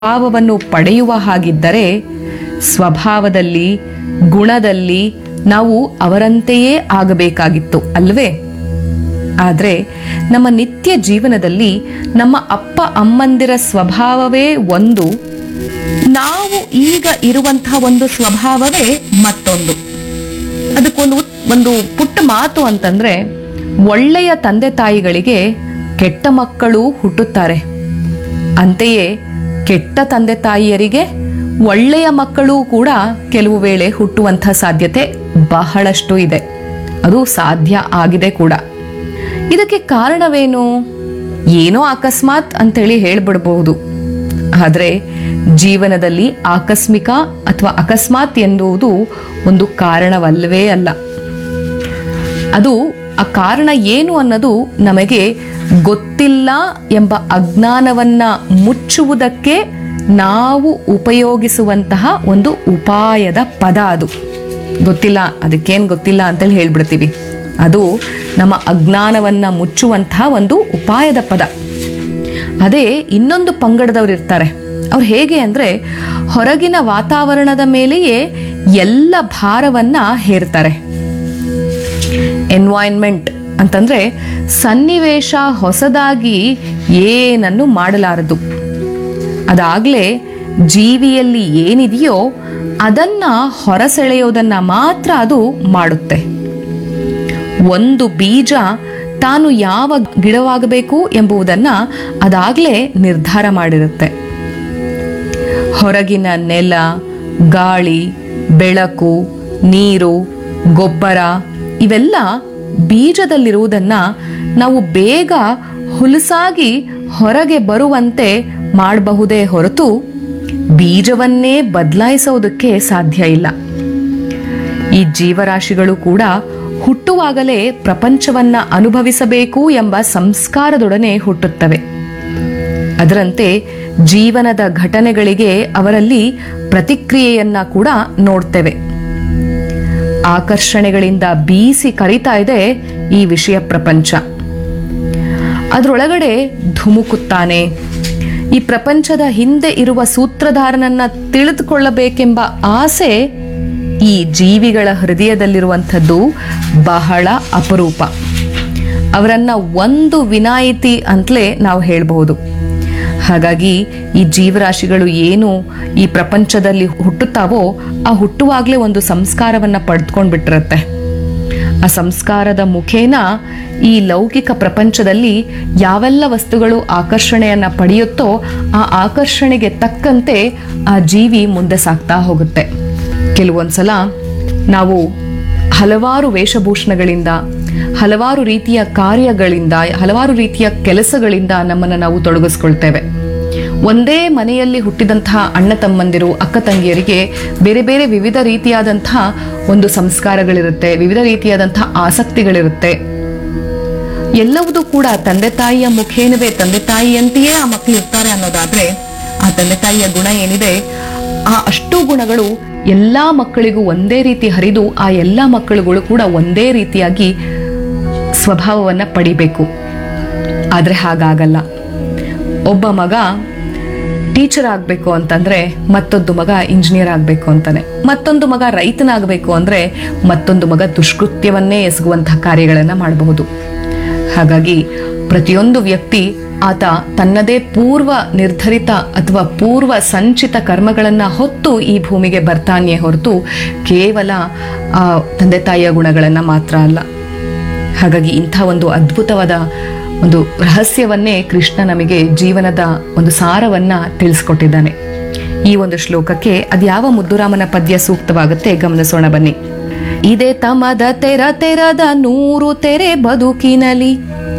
ಭಾವವನ್ನು ಪಡೆಯುವ ಹಾಗಿದ್ದರೆ ಸ್ವಭಾವದಲ್ಲಿ ಗುಣದಲ್ಲಿ ನಾವು ಅವರಂತೆಯೇ ಆಗಬೇಕಾಗಿತ್ತು ಅಲ್ವೇ ಆದರೆ ನಮ್ಮ ನಿತ್ಯ ಜೀವನದಲ್ಲಿ ನಮ್ಮ ಅಪ್ಪ ಅಮ್ಮಂದಿರ ಸ್ವಭಾವವೇ ಒಂದು ನಾವು ಈಗ ಇರುವಂತಹ ಒಂದು ಸ್ವಭಾವವೇ ಮತ್ತೊಂದು ಅದಕ್ಕೊಂದು ಉತ್- ಒಂದು ಪುಟ್ಟ ಮಾತು ಅಂತಂದ್ರೆ ಒಳ್ಳೆಯ ತಂದೆ ತಾಯಿಗಳಿಗೆ ಕೆಟ್ಟ ಮಕ್ಕಳು ಹುಟ್ಟುತ್ತಾರೆ ಅಂತೆಯೇ ಕೆಟ್ಟ ತಂದೆ ತಾಯಿಯರಿಗೆ ಒಳ್ಳೆಯ ಮಕ್ಕಳು ಕೂಡ ಕೆಲವು ವೇಳೆ ಹುಟ್ಟುವಂಥ ಸಾಧ್ಯತೆ ಬಹಳಷ್ಟು ಇದೆ ಅದು ಸಾಧ್ಯ ಆಗಿದೆ ಕೂಡ ಇದಕ್ಕೆ ಕಾರಣವೇನು ಏನೋ ಅಕಸ್ಮಾತ್ ಅಂತೇಳಿ ಹೇಳ್ಬಿಡ್ಬಹುದು ಆದರೆ ಜೀವನದಲ್ಲಿ ಆಕಸ್ಮಿಕ ಅಥವಾ ಅಕಸ್ಮಾತ್ ಎನ್ನುವುದು ಒಂದು ಕಾರಣವಲ್ಲವೇ ಅಲ್ಲ ಅದು ಆ ಕಾರಣ ಏನು ಅನ್ನೋದು ನಮಗೆ ಗೊತ್ತಿಲ್ಲ ಎಂಬ ಅಜ್ಞಾನವನ್ನ ಮುಚ್ಚುವುದಕ್ಕೆ ನಾವು ಉಪಯೋಗಿಸುವಂತಹ ಒಂದು ಉಪಾಯದ ಪದ ಅದು ಗೊತ್ತಿಲ್ಲ ಅದಕ್ಕೇನು ಗೊತ್ತಿಲ್ಲ ಅಂತೇಳಿ ಹೇಳ್ಬಿಡ್ತೀವಿ ಅದು ನಮ್ಮ ಅಜ್ಞಾನವನ್ನ ಮುಚ್ಚುವಂತಹ ಒಂದು ಉಪಾಯದ ಪದ ಅದೇ ಇನ್ನೊಂದು ಪಂಗಡದವ್ರು ಇರ್ತಾರೆ ಅವ್ರು ಹೇಗೆ ಅಂದ್ರೆ ಹೊರಗಿನ ವಾತಾವರಣದ ಮೇಲೆಯೇ ಎಲ್ಲ ಭಾರವನ್ನ ಹೇರ್ತಾರೆ ಎನ್ವಾಯನ್ಮೆಂಟ್ ಅಂತಂದ್ರೆ ಸನ್ನಿವೇಶ ಹೊಸದಾಗಿ ಏನನ್ನು ಮಾಡಲಾರದು ಅದಾಗ್ಲೇ ಜೀವಿಯಲ್ಲಿ ಏನಿದೆಯೋ ಅದನ್ನ ಹೊರಸೆಳೆಯೋದನ್ನ ಮಾತ್ರ ಅದು ಮಾಡುತ್ತೆ ಒಂದು ಬೀಜ ತಾನು ಯಾವ ಗಿಡವಾಗಬೇಕು ಎಂಬುದನ್ನ ಅದಾಗ್ಲೇ ನಿರ್ಧಾರ ಮಾಡಿರುತ್ತೆ ಹೊರಗಿನ ನೆಲ ಗಾಳಿ ಬೆಳಕು ನೀರು ಗೊಬ್ಬರ ಇವೆಲ್ಲ ಬೀಜದಲ್ಲಿರುವುದನ್ನ ನಾವು ಬೇಗ ಹುಲಸಾಗಿ ಹೊರಗೆ ಬರುವಂತೆ ಮಾಡಬಹುದೇ ಹೊರತು ಬೀಜವನ್ನೇ ಬದಲಾಯಿಸೋದಕ್ಕೆ ಸಾಧ್ಯ ಇಲ್ಲ ಈ ಜೀವರಾಶಿಗಳು ಕೂಡ ಹುಟ್ಟುವಾಗಲೇ ಪ್ರಪಂಚವನ್ನ ಅನುಭವಿಸಬೇಕು ಎಂಬ ಸಂಸ್ಕಾರದೊಡನೆ ಹುಟ್ಟುತ್ತವೆ ಅದರಂತೆ ಜೀವನದ ಘಟನೆಗಳಿಗೆ ಅವರಲ್ಲಿ ಪ್ರತಿಕ್ರಿಯೆಯನ್ನ ಕೂಡ ನೋಡ್ತೇವೆ ಆಕರ್ಷಣೆಗಳಿಂದ ಬೀಸಿ ಕರಿತಾ ಇದೆ ಈ ವಿಷಯ ಪ್ರಪಂಚ ಅದರೊಳಗಡೆ ಧುಮುಕುತ್ತಾನೆ ಈ ಪ್ರಪಂಚದ ಹಿಂದೆ ಇರುವ ಸೂತ್ರಧಾರನನ್ನ ತಿಳಿದುಕೊಳ್ಳಬೇಕೆಂಬ ಆಸೆ ಈ ಜೀವಿಗಳ ಹೃದಯದಲ್ಲಿರುವಂಥದ್ದು ಬಹಳ ಅಪರೂಪ ಅವರನ್ನ ಒಂದು ವಿನಾಯಿತಿ ಅಂತಲೇ ನಾವು ಹೇಳಬಹುದು ಹಾಗಾಗಿ ಈ ಜೀವರಾಶಿಗಳು ಏನು ಈ ಪ್ರಪಂಚದಲ್ಲಿ ಹುಟ್ಟುತ್ತಾವೋ ಆ ಹುಟ್ಟುವಾಗಲೇ ಒಂದು ಸಂಸ್ಕಾರವನ್ನ ಪಡೆದುಕೊಂಡ್ಬಿಟ್ಟಿರತ್ತೆ ಆ ಸಂಸ್ಕಾರದ ಮುಖೇನ ಈ ಲೌಕಿಕ ಪ್ರಪಂಚದಲ್ಲಿ ಯಾವೆಲ್ಲ ವಸ್ತುಗಳು ಆಕರ್ಷಣೆಯನ್ನ ಪಡೆಯುತ್ತೋ ಆ ಆಕರ್ಷಣೆಗೆ ತಕ್ಕಂತೆ ಆ ಜೀವಿ ಮುಂದೆ ಸಾಗ್ತಾ ಹೋಗುತ್ತೆ ಕೆಲವೊಂದ್ಸಲ ನಾವು ಹಲವಾರು ವೇಷಭೂಷಣಗಳಿಂದ ಹಲವಾರು ರೀತಿಯ ಕಾರ್ಯಗಳಿಂದ ಹಲವಾರು ರೀತಿಯ ಕೆಲಸಗಳಿಂದ ನಮ್ಮನ್ನು ನಾವು ತೊಡಗಿಸ್ಕೊಳ್ತೇವೆ ಒಂದೇ ಮನೆಯಲ್ಲಿ ಹುಟ್ಟಿದಂತಹ ಅಣ್ಣ ತಮ್ಮಂದಿರು ಅಕ್ಕ ತಂಗಿಯರಿಗೆ ಬೇರೆ ಬೇರೆ ವಿವಿಧ ರೀತಿಯಾದಂತಹ ಒಂದು ಸಂಸ್ಕಾರಗಳಿರುತ್ತೆ ವಿವಿಧ ರೀತಿಯಾದಂತಹ ಆಸಕ್ತಿಗಳಿರುತ್ತೆ ಎಲ್ಲವುದೂ ಕೂಡ ತಂದೆ ತಾಯಿಯ ಮುಖೇನವೇ ತಂದೆ ತಾಯಿಯಂತೆಯೇ ಆ ಮಕ್ಕಳು ಇರ್ತಾರೆ ಅನ್ನೋದಾದ್ರೆ ಆ ತಂದೆ ತಾಯಿಯ ಗುಣ ಏನಿದೆ ಆ ಅಷ್ಟು ಗುಣಗಳು ಎಲ್ಲಾ ಮಕ್ಕಳಿಗೂ ಒಂದೇ ರೀತಿ ಹರಿದು ಆ ಎಲ್ಲಾ ಮಕ್ಕಳುಗಳು ಕೂಡ ಒಂದೇ ರೀತಿಯಾಗಿ ಸ್ವಭಾವವನ್ನ ಪಡಿಬೇಕು ಆದ್ರೆ ಹಾಗಾಗಲ್ಲ ಒಬ್ಬ ಮಗ ಟೀಚರ್ ಆಗಬೇಕು ಅಂತಂದ್ರೆ ಮತ್ತೊಂದು ಮಗ ಇಂಜಿನಿಯರ್ ಆಗಬೇಕು ಅಂತಾನೆ ಮತ್ತೊಂದು ಮಗ ರೈತನಾಗಬೇಕು ಅಂದ್ರೆ ಮತ್ತೊಂದು ಮಗ ದುಷ್ಕೃತ್ಯವನ್ನೇ ಎಸಗುವಂತಹ ಕಾರ್ಯಗಳನ್ನ ಮಾಡಬಹುದು ಹಾಗಾಗಿ ಪ್ರತಿಯೊಂದು ವ್ಯಕ್ತಿ ಆತ ತನ್ನದೇ ಪೂರ್ವ ನಿರ್ಧರಿತ ಅಥವಾ ಪೂರ್ವ ಸಂಚಿತ ಕರ್ಮಗಳನ್ನ ಹೊತ್ತು ಈ ಭೂಮಿಗೆ ಬರ್ತಾನೆಯೇ ಹೊರತು ಕೇವಲ ಆ ತಂದೆ ತಾಯಿಯ ಗುಣಗಳನ್ನ ಮಾತ್ರ ಅಲ್ಲ ಹಾಗಾಗಿ ಇಂಥ ಒಂದು ಅದ್ಭುತವಾದ ಒಂದು ರಹಸ್ಯವನ್ನೇ ಕೃಷ್ಣ ನಮಗೆ ಜೀವನದ ಒಂದು ಸಾರವನ್ನ ತಿಳಿಸ್ಕೊಟ್ಟಿದ್ದಾನೆ ಈ ಒಂದು ಶ್ಲೋಕಕ್ಕೆ ಅದ್ಯಾವ ಮುದ್ದುರಾಮನ ಪದ್ಯ ಸೂಕ್ತವಾಗುತ್ತೆ ಗಮನಿಸೋಣ ಬನ್ನಿ ಇದೇ ತಮದ ತೆರ ತೆರದ ನೂರು ತೆರೆ ಬದುಕಿನಲಿ